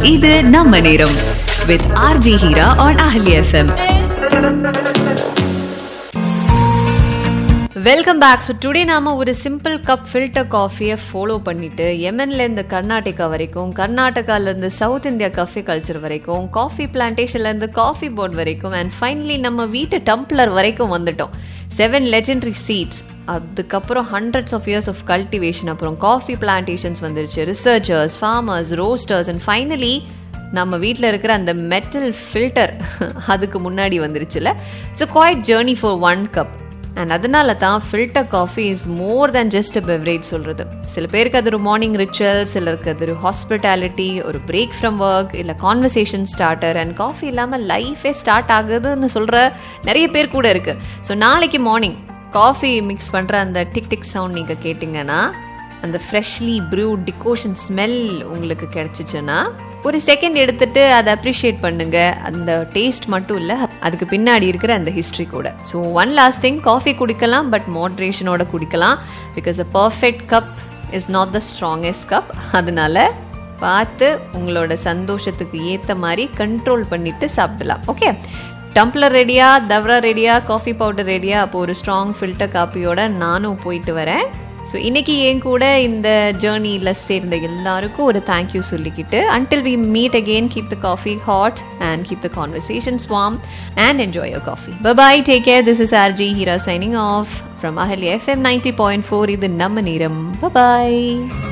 இது நம்ம நேரம் with RJ Heera on Ahalya FM welcome back so today நாம ஒரு சிம்பிள் கப் ஃபில்டர் காஃபியை ஃபாலோ பண்ணிட்டு எமன்ல இருந்து கர்நாடகா வரைக்கும் கர்நாடகால இருந்து சவுத் இந்தியா காஃபி கல்ச்சர் வரைக்கும் காஃபி பிளான்டேஷன்ல இருந்து காஃபி போர்ட் வரைக்கும் அண்ட் ஃபைனலி நம்ம வீட்டு டம்ப்ளர் வரைக்கும் வந்துட்டோம் செவன் லெஜெண்டரி சீட்ஸ் அதுக்கப்புறம் hundreds of years of cultivation அப்புறம் காஃபி பிளான்டேஷன்ஸ் வந்துருச்சு researchers farmers roasters and finally நம்ம வீட்டில் இருக்கிற அந்த மெட்டல் ஃபில்டர் அதுக்கு முன்னாடி வந்துருச்சுல it's quite journey for one cup and அதனால தான் filter coffee is more than just a beverage சொல்கிறது சில பேருக்கு அது ஒரு மார்னிங் ரிச்சுவல் சிலருக்கு அது ஒரு ஹாஸ்பிட்டாலிட்டி ஒரு பிரேக் ஃப்ரம் ஒர்க் இல்லை கான்வர்சேஷன் ஸ்டார்டர் அண்ட் காஃபி இல்லாமல் லைஃபே ஸ்டார்ட் ஆகுதுன்னு சொல்கிற நிறைய பேர் கூட இருக்குது ஸோ நாளைக்கு மார்னிங் காஃபி மிக்ஸ் பண்ணுற அந்த டிக் டிக் சவுண்ட் நீங்கள் கேட்டிங்கன்னா அந்த ஃப்ரெஷ்லி ப்ரூ டிகோஷன் ஸ்மெல் உங்களுக்கு கிடைச்சிச்சுன்னா ஒரு செகண்ட் எடுத்துட்டு அதை அப்ரிஷியேட் பண்ணுங்க அந்த டேஸ்ட் மட்டும் இல்லை அதுக்கு பின்னாடி இருக்கிற அந்த ஹிஸ்ட்ரி கூட so one last thing coffee குடிக்கலாம் பட் மாட்ரேஷனோட குடிக்கலாம் because a perfect cup is not the strongest cup அதனால பார்த்து உங்களோட சந்தோஷத்துக்கு ஏற்ற மாதிரி கண்ட்ரோல் பண்ணிட்டு சாப்பிடலாம் ஓகே டம்ப்ளர் ரெடியா தவ்ரா ரெடியா காஃபி பவுடர் ரெடியா அப்போ ஒரு ஸ்ட்ராங் ஃபில்டர் காப்பியோட நானும் போயிட்டு வரேன் ஸோ இன்னைக்கு என் கூட இந்த ஜேர்னியில் சேர்ந்த எல்லாருக்கும் ஒரு தேங்க்யூ சொல்லிக்கிட்டு until we meet again keep the coffee hot and keep the conversations warm and enjoy your coffee bye bye take care this is RJ Heera signing off from Ahalya FM ninety point four இது நம்ம நேரம் bye bye